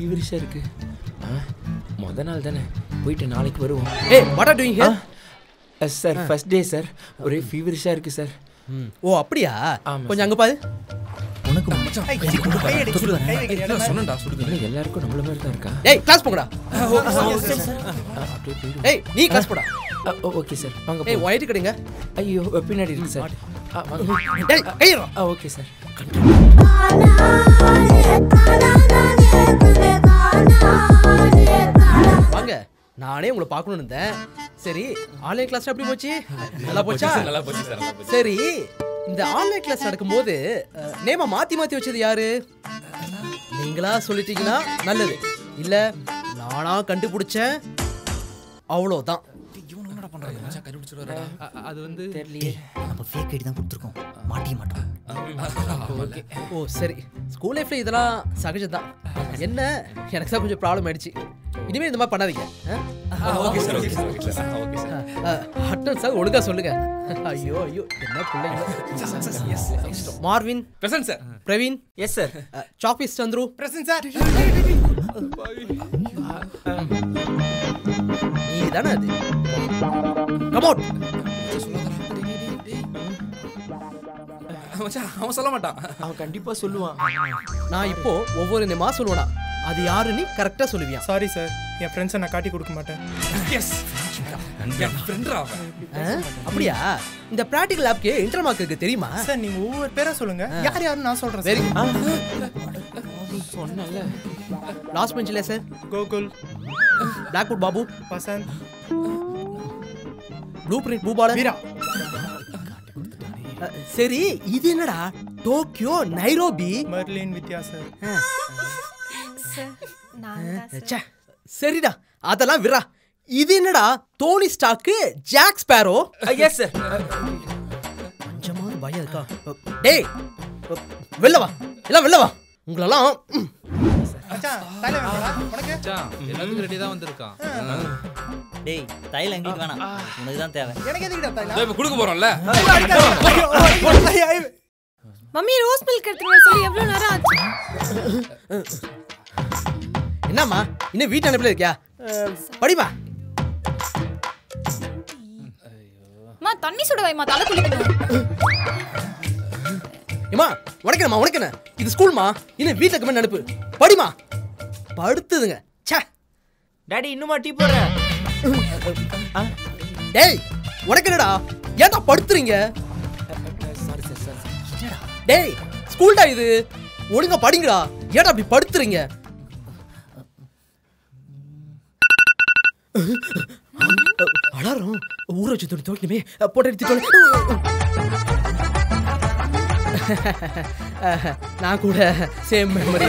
ஃபீவரிஷாக இருக்கு ஆ மொத நாள் தானே போயிட்டு நாளைக்கு வருவோம் ஏய் what are doing here sir first day sir ஒரே ஃபீவரிஷாக இருக்கு சார் ஓ அப்படியா ஆமா கொஞ்சம் அங்க பாரு சொன்னடா சுடுங்க இல்லை எல்லாருக்கும் நம்மள மாதிரி தான் இருக்கா ஏய் கிளாஸ் போங்கடா ஆ, அப்படியே போயிடும் ஏய் நீ கிளாஸ் போடா ஓகே சார் வாங்க ஏய் போலாம். ஒயிட் கடைங்க ஐயோ பின்னாடி இருக்கு சார் ஆ, வாங்க. டேய் கையறா ஆ ஓகே சார் வாங்க நானே உங்களை பார்க்கணும்னு இருந்தேன் சரி ஆன்லைன் கிளாஸ் எப்படி போச்சு நல்லா போச்சா நல்லா போச்சு சார் நல்லா போச்சு சரி இந்த ஆன்லைன் கிளாஸ் நடக்கும்போது அஹ், நேம மாத்தி மாத்தி வச்சது யாரு நீங்களா சொல்லிட்டீங்கன்னா நல்லது இல்ல நானா கண்டுபிடிச்சேன் அவ்வளோதான் இவன் என்னடா பண்றாங்க மச்சான் கண்டுபிடிச்சிருவாரா அது வந்து தெரியலையே நம்ம ஃபேக் ஐடி தான் கொடுத்துருக்கோம் மாட்டிக்க மாட்டோம் ஓ சரி ஸ்கூல் லைஃப்ல இதெல்லாம் சகஜம்தான் என்ன எனக்கு தான் கொஞ்சம் ப்ராப்ளம் ஆயிடுச்சு இனிமே இந்த மாதிரி பண்ணாதீங்க okay sir okay sir okay sir okay sir attend sir ஒழுங்கா சொல்லுங்க ஐயோ ஐயோ என்ன பிள்ளைங்க Marvin present sir Praveen yes sir chalk piece Chandru present sir நீ தானே அது கமோட் மச்சான் அவன் சொல்ல மாட்டான் அவன் கண்டிப்பாக சொல்லுவான் நான் இப்போ ஒவ்வொரு நேமா சொல்லுவேனா அது யாருன்னு கரெக்டா சொல்லுவியா சாரி சார் என் ஃப்ரெண்ட்ஸை நான் காட்டி கொடுக்க மாட்டேன் எஸ் என் ஃப்ரெண்ட்ரா அவன் அப்படியா இந்த பிராக்டிகல் ஆப்க்கு இன்டர் மார்க் இருக்கு தெரியுமா சார் நீங்க ஒவ்வொரு பேரா சொல்லுங்க யார் யாருன்னு நான் சொல்றேன் வெரி சார் சொன்னல லாஸ்ட் பெஞ்சில் sir Gokul Blackwood Babu Vasanth blueprint Boopalan Veera அஹ், சரி இது என்னடா Tokyo Nairobi Marilyn Vidya sir sir நான் தான் சார் ச்சே, சரிடா அதெல்லாம் விரா இது என்னடா Tony Stark Jack Sparrow yes sir கொஞ்சமாவது பயம் இருக்கா அஹ், டேய் அஹ், வெளில வா எல்லாம் வெளில வா உங்களெல்லாம் ம், மச்சான் தலையில வைக்கடா, உனக்கு மச்சான், எல்லாத்துக்கும் ரெடி தான் வந்திருக்கான் டேய் தைலம் எங்களுக்கு வேணாம் உனக்கு தான் தேவை எனக்கு எதுக்குடா தைலம் இதோ இப்ப கொடுக்க போறோம்ல மம்மி ரோஸ் மில்க் எடுத்துட்டு வர சொல்லி எவ்வளவு நேரம் ஆச்சு என்னம்மா இன்னும் வீட்டு அனுப்பில இருக்கியா அஹ், படிமா அம்மா தண்ணி சுட வைமா தலை குளிக்கணும் ஏமா உனக்கேனம்மா உனக்கேன இது ஸ்கூல்மா இன்னும் வீட்டில் கமெண்ட் அனுப்பு படிமா படுத்துதுங்க ச்சே டாடி இன்னுமா டீ போடுறேன் டேய் உனக்கு என்னடா ஏன்டா படுத்துறீங்க சாரி சார் சாரி டேய் ஸ்கூல்டா இது ஒழுங்கா படிங்கடா ஏன்டா அப்படி படுத்துறீங்க அலாரம் ஊற வச்சு துணி துவைக்கணுமே போட்டு எடுத்து நான் கூட same memory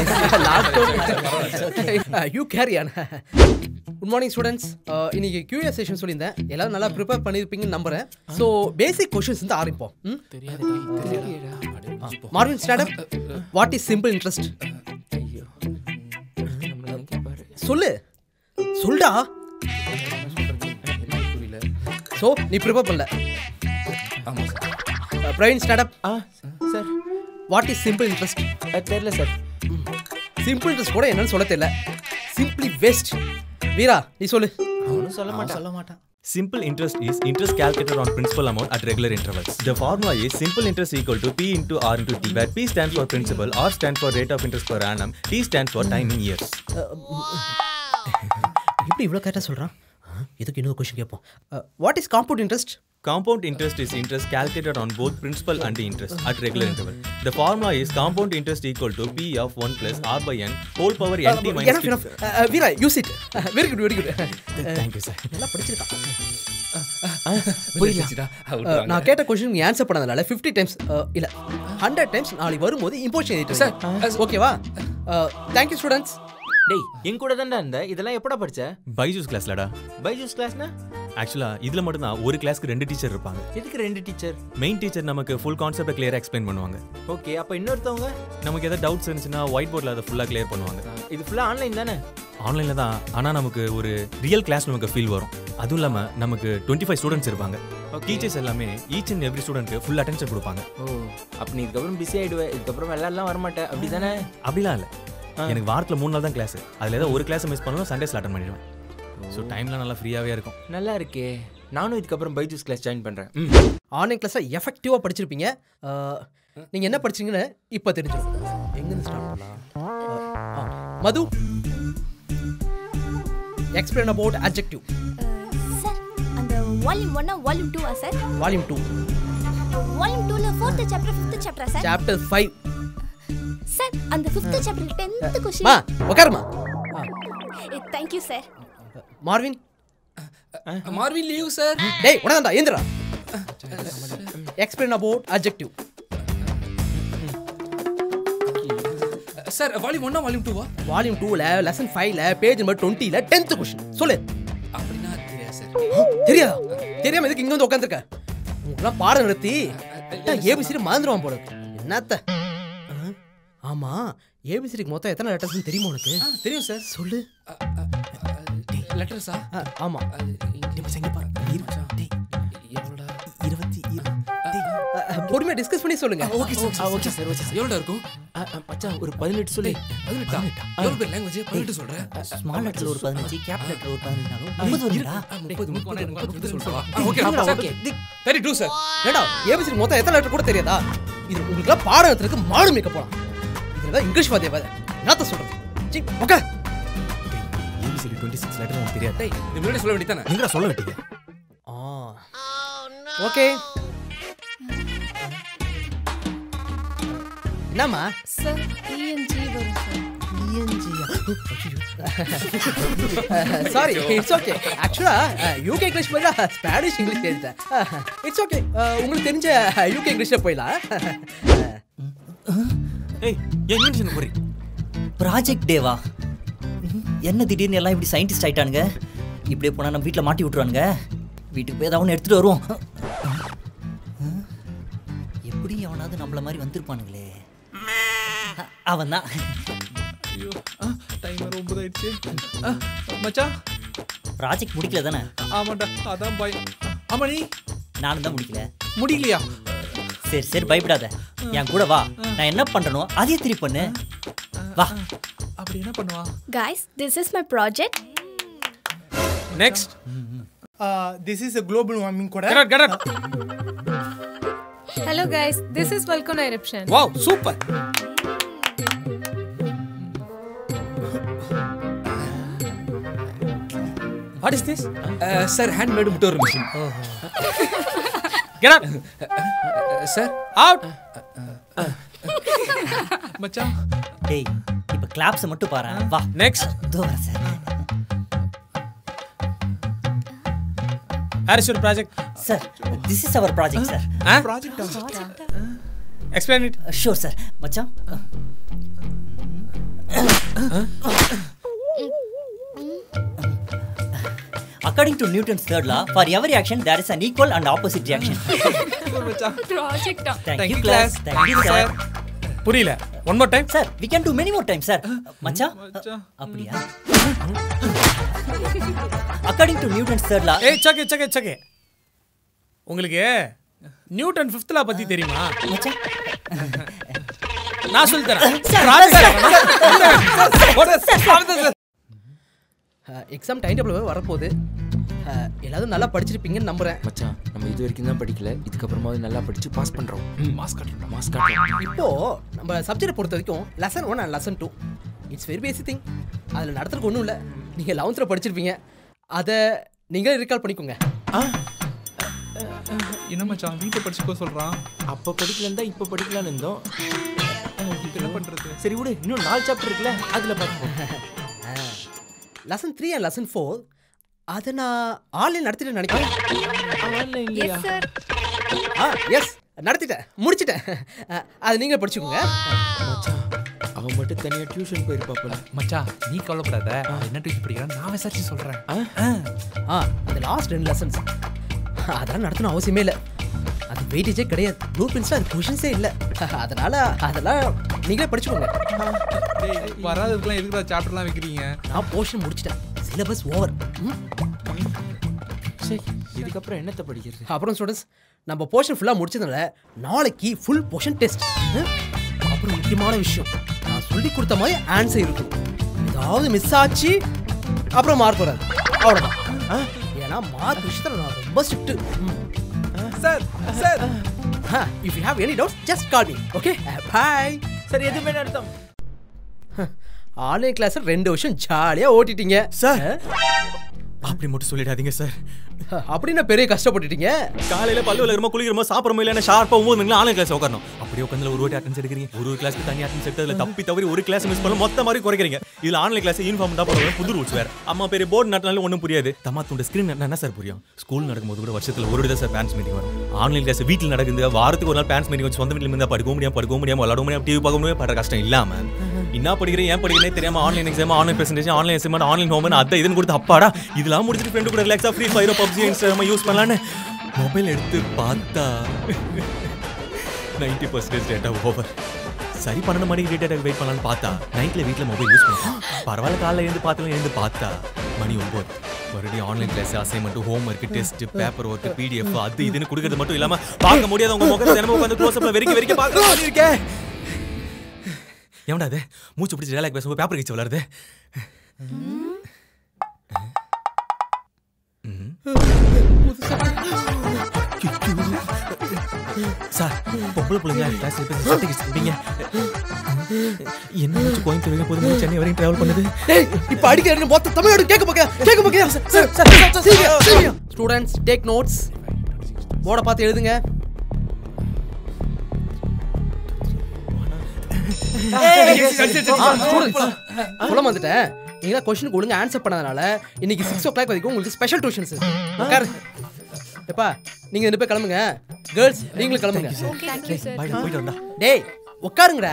you carry on good morning students இன்னைக்கு கியூஎஸ் செஷன் சொல்லியிருந்தேன் எல்லாரும் நல்லா ப்ரிப்பேர் பண்ணியிருப்பீங்கன்னு நம்புறேன் ஸோ பேசிக் கொஷின்ஸ் வந்து ஆரம்பிப்போம் ம்? ஆ, Marvin stand up what is simple interest ஐயோ நம்மள தான் கேட்பாரு சொல்லு சொல்டா புரியல ஸோ நீ ப்ரிப்பேர் பண்ணல ஆமா சார் பிரவீன் ஸ்டாண்டப் ஆ sir what is simple interest தெரில சார் சிம்பிள் இன்ட்ரெஸ்ட் கூட என்னன்னு சொல்ல தெரியல சிம்பிளி வேஸ்ட் வீரா நீ சொல்லு அவனும் சொல்ல மாட்டான் சொல்ல மாட்டான் Simple interest is interest calculated on principal amount at regular intervals. The formula is simple interest equal to P into R into T, where P stands for principal, R stands for rate of interest per annum, T stands for time in years. எப்படி இவ்வளோ கரெக்டாக சொல்கிறான் இதுக்கு இன்னொரு question கேட்போம் what is compound interest Compound interest is interest calculated on both principal and interest at regular interval. The formula is compound interest equal to P of 1 plus R by N whole power NT minus enough T. Enough Veera use it very good very good Thank you, sir. நல்லா படிச்சிருக்கான் போயிடுச்சுடா Uh, நான் கேட்ட question நீ answer பண்ணதுனால fifty times இல்ல hundred times நாளைக்கு வரும்போது imposition எழுதிட்டு sir ஓகேவா தேங்க்யூ ஸ்டூடெண்ட்ஸ் டேய் என் கூட தான்டா இருந்த இதெல்லாம் எப்படா படிச்ச Byju's class லடா பைஜூஸ் கிளாஸ்னா ஆக்சுவலா இதுல மட்டும் தான் ஒரு கிளாஸ்க்கு ரெண்டு டீச்சர் இருப்பாங்க எதுக்கு ரெண்டு டீச்சர் மெயின் டீச்சர் நமக்கு ஃபுல் கான்செப்டை கிளியரா எக்ஸ்பிளைன் பண்ணுவாங்க ஓகே அப்போ இன்னொருத்தவங்க நமக்கு ஏதாவது டவுட்ஸ் இருந்துச்சுன்னா ஒயிட் போர்டில் அதை ஃபுல்லாக கிளியர் பண்ணுவாங்க இது ஃபுல்லாக ஆன்லைன் தானே ஆன்லைனில் தான் ஆனால் நமக்கு ஒரு ரியல் கிளாஸ் நமக்கு ஃபீல் வரும் அதுவும் இல்லாமல் நமக்கு டுவெண்ட்டி ஃபைவ் ஸ்டூடெண்ட்ஸ் இருப்பாங்க டீச்சர்ஸ் எல்லாமே ஈச் அண்ட் எவ்ரி ஸ்டூடெண்ட்க்கு ஃபுல் அட்டென்ஷன் கொடுப்பாங்க ஓ அப்போ நீ இதுக்கப்புறம் பிஸி ஆயிடுவேன் இதுக்கப்புறம் விளையாடலாம் வரமாட்டேன் அப்படி தானே அப்படிலாம் இல்லை எனக்கு வாரத்தில் மூணு நாள் தான் கிளாஸ் அதில் ஏதாவது ஒரு கிளாஸ் மிஸ் பண்ணாலும் சண்டேஸில் அட்டன் பண்ணிடுவேன் ஸோ டைம்லாம் நல்லா ஃப்ரீயாகவே இருக்கும் நல்லா இருக்கே நானும் இதுக்கப்புறம் பைஜூஸ் கிளாஸ் ஜாயின் பண்ணுறேன் ஆன்லைன் கிளாஸில் எஃபெக்டிவாக படிச்சிருப்பீங்க நீங்கள் என்ன படிச்சீங்கன்னு இப்போ தெரிஞ்சிடும் எங்கேருந்து ஸ்டார்ட் பண்ணலாம் ஆ, Madhu explain about adjective sir அந்த வால்யூம் ஒன்னா வால்யூம் டூவா சார் வால்யூம் டூ வால்யூம் டூல ஃபோர்த் சாப்டர் ஃபிஃப்த் சாப்டரா சார் சாப்டர் ஃபைவ் சார் அந்த ஃபிஃப்த் சாப்டர் டென்த் மா கொஸ்டின் உட்காருமா thank you sir Marvin Marvin leave sir டேய் உனதாண்டா ஏந்திரா explain about adjective sir volume ஒன்னா வால்யூம் டூவா வால்யூம் டூவில் லெசன் ஃபைவ்ல பேஜ் நம்பர் டுவெண்ட்டியில் டென்த் கொஸ்டின் சொல்லு அப்படின்னா தெரியாது சார் தெரியாதா தெரியாம எதுக்கு இங்க வந்து உட்காந்துருக்க உங்களுக்குலாம் பாடம் நடத்தி ஏபிசிடி மறந்துடுவான் போல இருக்கு. என்னத்த ஆ? ஆமா ஏபிசிடிக்கு மொத்தம் எத்தனை லெட்டர்ஸ் தெரியுமா உனக்கு ஆ, தெரியும் சார் சொல்லு லெட்டர்ஸா ஆ, ஆமா எவ்வளோடா இருபத்தி பொறுமையா டிஸ்கஸ் பண்ணி சொல்லுங்க okay sir okay sir okay sir எவ்வளோடா இருக்கும் ஆ, ஆ, மச்சான் ஒரு பதினெட்டு சொல்லு பதினெட்டா எவ்வளோ பேர் லாங்குவேஜ் பதினெட்டு சொல்கிறேன் ஸ்மால் லெட்டர்ல ஒரு பதினஞ்சு கேப் லெட்டர் ஒரு பதினஞ்சாலும் முப்பது வருடா முப்பது முப்பது முப்பது சொல்லுவா okay okay thirty two sir ஏடா ஏபிசிடி மொத்தம் எத்தனை லெட்டர் கூட தெரியாதா இது உங்களுக்குலாம் பாடம் எடுத்துருக்கு மாடு மேய்க்க போலாம் இதுல இங்கிலீஷ் வாத்திய வேற என்னத்த சொல்றது சி okay ABCD twenty six letter எனக்கு தெரியாது டேய் இது முன்னாடி சொல்ல வேண்டியதானே நீங்களா சொல்ல வேண்டியது ஆ ஓகே என்னம்மா சார் இஎன்ஜி வரும் சார் சாரி இட்ஸ் ஓகே ஆக்சுவலா யூகே இங்கிலீஷ் பதிலாக ஸ்பானிஷ் இங்கிலீஷ் தெரிஞ்சேன் இட்ஸ் ஓகே உங்களுக்கு தெரிஞ்ச யூகே இங்கிலீஷில் போயிடலாம் ஏய் ஏன் இன்வென்ஷன் போறீ ப்ராஜெக்ட் டேவா என்ன திடீர்னு எல்லாம் இப்படி சயின்டிஸ்ட் ஆயிட்டானுங்க இப்படியே போனா நம்ம வீட்டில் மாட்டி விட்டுருவானுங்க வீட்டுக்கு போய் ஏதாவது ஒன்று எடுத்துட்டு வருவோம் எப்படி அவனாவது நம்மள மாதிரி வந்திருப்பானுங்களே அவன் தான் ஐயோ டைமர் ஒன்பது ஆயிடுச்சு ஆ, மச்சான் ப்ராஜெக்ட் முடிக்கல தானே ஆமாண்டா அதான் பயம் ஆமா நீ நானும் தான் முடிக்கல முடியலையா சரி சரி பயப்படாத என் கூட வா நான் என்ன பண்றனோ அதே திருப்பி பண்ணு வா அப்படி என்ன பண்ணுவா guys this is my project next this is a global warming கூட correct correct hello guys this is volcano eruption wow super what is this sir hand made motor machine get up sir out மச்சான் டேய் இப்போ கிளாப்ஸை மட்டும் பாரு வா next இதோ வரேன் sir here is your project sir this is our project sir ப்ராஜெக்டா explain it sure sir மச்சான் According to Newton's third law, for every action there is an equal and opposite reaction. ப்ராஜெக்டா Thank, Thank you, you, class. class. Thank, you, sir. புரியல one more time Sir, we can do many more times, sir. மச்சான் மச்சான். அப்படியா According to Newton's third law, ஏய் சக்கே சக்கே சக்கே உங்களுக்கு Newton fifth லா பத்தி தெரியுமா மச்சான் நான் சொல்லி தரேன் எக்ஸாம் டைம் டேபிள் வரப்போகுது அஹ், எல்லாரும் நல்லா படிச்சிருப்பீங்கன்னு நம்புறேன் மச்சான் நம்ம இது வரைக்கும் தான் படிக்கல இதுக்கப்புறமாவது நல்லா படிச்சு பாஸ் பண்றோம் மாஸ் காட்டுறோம் மாஸ் காட்டுறோம் இப்போ நம்ம சப்ஜெக்ட் பொறுத்த வரைக்கும் lesson one and lesson two it's very basic thing அதில் நடத்துறதுக்கு ஒன்றும் இல்லை நீங்கள் லெவன்த்தில் படிச்சிருப்பீங்க அதை நீங்களே ரீகால் பண்ணிக்கோங்க என்ன மச்சான் வீட்டை படிச்சுக்கோ சொல்றான் அப்ப படிக்கலன்னு தான் இப்ப படிக்கலாம்னு இருந்தோம் இப்போ என்ன பண்றது சரி விடு இன்னும் நாலு சாப்டர் இருக்குல்ல அதுல பார்ப்போம் lesson three and lesson four அதை நான் ஆன்லைன் நடத்திட்டு நினைக்கிறேன் எஸ் சார் ஆ எஸ் நடத்திட்டேன் முடிச்சிட்டேன் அஹ், அதை நீங்களே படிச்சுக்கோங்க மச்சான் அவன் மட்டும் தனியா டியூஷன் போயிருப்பாப்பல மச்சான் நீ கவலைப்படாத அவன் என்ன டியூஷன் படிக்கிறான் நான் விசாரிச்சு சொல்றேன் ஆ அந்த லாஸ்ட் ரெண்டு லெசன்ஸ் அதெல்லாம் நடத்தணும் அவசியமே இல்லை அது வெயிட்டேஜே கிடையாது ப்ளூ பிரிண்ட்ஸில் அது கொஷின்ஸே இல்லை அதனால அதெல்லாம் நீங்களே படிச்சுக்கோங்க டேய் வராததுக்கெல்லாம் எதுக்குடா சாப்டர்லாம் வைக்கிறீங்க நான் போர்ஷன் முடிச்சிட்டேன் சிலபஸ் ஓவர் சரி இதுக்கப்புறம் என்னத்தை படிக்கிறது அப்புறம் ஸ்டூடெண்ட்ஸ் நம்ம போர்ஷன் ஃபுல்லாக முடிச்சதுனால நாளைக்கு ஃபுல் போர்ஷன் டெஸ்ட் அப்புறம் முக்கியமான விஷயம் நான் சொல்லி கொடுத்த மாதிரி ஆன்சர் இருக்கும் ஏதாவது மிஸ் ஆச்சு அப்புறம் மார்க் வராது அவ்வளோதான் ஏன்னா மார்க் விஷயத்தில் நான் ரொம்ப strict sir sir if you have any doubts just call me okay bye sir எதுவுமே அர்த்தம் ஆன்லைன் கிளாஸ் ரெண்டு வருஷம் ஜாலியாக ஓட்டிட்டீங்க சார் அப்படி மட்டும் சொல்லிடாதீங்க சார் அப்படின்னு பெரிய கஷ்டப்பட்டுட்டீங்க காலையில பல்லு விளக்குறோமோ குளிக்கிறோமோ சாப்பிடுறோமோ இல்லைன்னா ஷார்ப்பா ஒன்பது மணிக்கு ஆன்லைன் கிளாஸ் உட்காரணும் அப்படியே உட்காந்து ஒரு வாட்டி அட்டன்ஸ் எடுக்கிறீங்க ஒரு ஒரு கிளாஸ்க்கு தனி அட்டன்ஸ் எடுத்து அதில் தப்பி தவறி ஒரு கிளாஸ் மிஸ் பண்ண மொத்த மாதிரி குறைக்கிறீங்க இதுல ஆன்லைன் கிளாஸ் யூனிஃபார்ம் தான் போடுறது புது ரூல்ஸ் வேற அம்மா பெரிய போர்டு நட்டினாலும் ஒன்றும் புரியாது தம்மா துண்டு ஸ்கிரீன் நட்டினா என்ன சார் புரியும் ஸ்கூல் நடக்கும்போது கூட வருஷத்துல ஒரு தான் சார் பேரண்ட்ஸ் மீட்டிங் வரும் ஆன்லைன் கிளாஸ் வீட்டில் நடக்குது வாரத்துக்கு ஒரு நாள் பேரண்ட்ஸ் மீட்டிங் வச்சு சொந்த வீட்டில் இருந்தால் படிக்க முடியாம படிக்க முடியாம விளாட முடியாம டிவி பார்க்க முடியாம படுற கஷ்டம் இல்லாம என்ன படிக்கிறேன் ஏன் படிக்கிறேனே தெரியாம online exam online presentation online assignment online home அதை இதுன்னு கொடுத்து அப்பாடா இதெல்லாம் முடிச்சுட்டு ஃப்ரெண்டு கூட ரிலாக்ஸா free fire PUBG Instagram use பண்ணலான்னு மொபைல் எடுத்து பார்த்தா நைன்டி பர்சன்டேஜ் டேட்டா ஓவர் சரி பன்னெண்டு மணிக்கு டேட்டா வெயிட் பண்ணலான்னு பார்த்தா நைட்ல வீட்டில் மொபைல் யூஸ் பண்ணலாம் பரவாயில்ல காலைல எழுந்து பார்த்தாலும் எழுந்து பார்த்தா மணி ஒன்பது மறுபடியும் online class assignment home work test paper work PDF அது இதுன்னு கொடுக்கறது மட்டும் இல்லாம பார்க்க முடியாத உங்க முகத்தை தினமும் உட்காந்து க்ளோஸ் அப்ல வெறிக்க வெறிக்க பார்க்க இருக்கேன் எவன்டா அது மூச்சு பிடிச்சி டேலாக் பேசும்போது பேப்பர் கிச்சு விளாடுது சார் பொம்பளை பிள்ளைங்க கிளாஸ் சட்டை கிச்சிருப்பீங்க என்ன மூச்சு கோயம்புத்தூர் போது சென்னை வரையும் டிராவல் பண்ணுது டேய் இப்போ அடிக்கிறேன்னு மொத்த தமிழ்நாடு கேட்க போக கேட்க போக sir sir students take notes போர்டை பார்த்து எழுதுங்க சொல்ல வந்துட்டேன் நீங்க கொஸ்டினுக்கு ஒழுங்கா ஆன்சர் பண்ணதுனால இன்னைக்கு சிக்ஸ் ஓ கிளாக் வரைக்கும் உங்களுக்கு ஸ்பெஷல் டியூஷன்ஸ் உட்காரு எப்பா நீங்க ரெண்டு பேர் கிளம்புங்க கேர்ள்ஸ் நீங்களும் கிளம்புங்க தேங்க்யூ சார் பாய் போயிட்டு வந்தா டேய் உட்காருங்கடா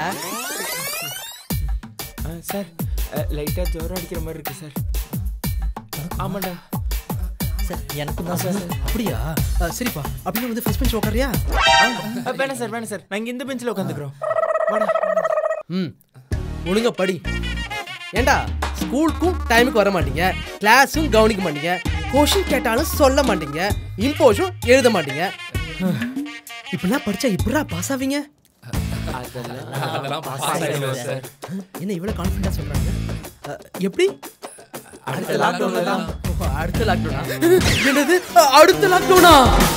சார் லைட்டாக ஜோரம் அடிக்கிற மாதிரி இருக்கு சார் ஆமாண்டா சார் எனக்கும் தான் சார் அப்படியா அஹ், சரிப்பா அப்படியே வந்து ஃபர்ஸ்ட் பெஞ்ச் உட்காரியா வேணாம் சார் வேணாம் சார் நாங்கள் இந்த பெஞ்சில் உட்காந்துக்கிறோம் ம் ஒழுங்கா படி ஏண்டா ஸ்கூலுக்கும் டைமுக்கு வர மாட்டீங்க கிளாஸும் கவனிக்க மாட்டீங்க கொஷின் கேட்டாலும் சொல்ல மாட்டீங்க இம்போஸும் எழுத மாட்டீங்க இப்படிலாம் படிச்சா இப்படா பாஸ் ஆவீங்க அதெல்லாம் பாஸ் ஆகிடுவோம் சார் என்ன இவ்வளவு கான்ஃபிடண்டா சொல்றாங்க அஹ், எப்படி அடுத்த லாக்டவுன்ல தான் ஓ, அடுத்த லாக்டவுனா என்னது அஹ், அடுத்த லாக்டவுனா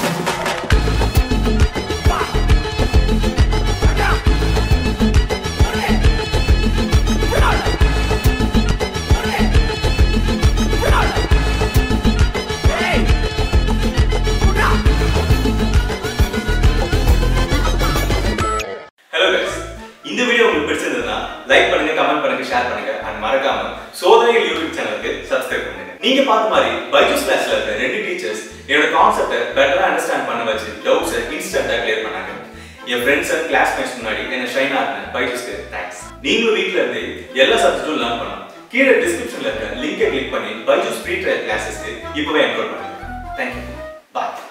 ஹலோ கைஸ் இந்த வீடியோ உங்களுக்கு பிடிச்சிருந்ததுன்னா லைக் பண்ணுங்க கமெண்ட் பண்ணுங்க ஷேர் பண்ணுங்க அண்ட் மறக்காம சோதனைகள் யூடியூப் சேனலுக்கு சப்ஸ்கிரைப் பண்ணுங்க நீங்க பார்த்த மாதிரி பைஜூஸ் கிளாஸ்ல இருக்க ரெண்டு டீச்சர்ஸ் என்னோட கான்செப்டை பெட்டரா அண்டர்ஸ்டாண்ட் பண்ண வச்சு டவுட்ஸை இன்ஸ்டன்டா கிளியர் பண்ணாங்க என் ஃப்ரெண்ட்ஸ் அண்ட் கிளாஸ்மேட்ஸ் முன்னாடி என்ன ஷைன் ஆகின பைஜூஸ்க்கு தேங்க்ஸ் நீங்களும் வீட்ல இருந்து எல்லா சப்ஜெக்டும் லேர்ன் பண்ணலாம் கீழே டிஸ்கிரிப்ஷன்ல இருக்க லிங்கை கிளிக் பண்ணி பைஜூஸ் ஃப்ரீ ட்ரையல் கிளாஸஸ்க்கு இப்பவே என்ரோல் பண்ணுங்க தேங்க்யூ பாய்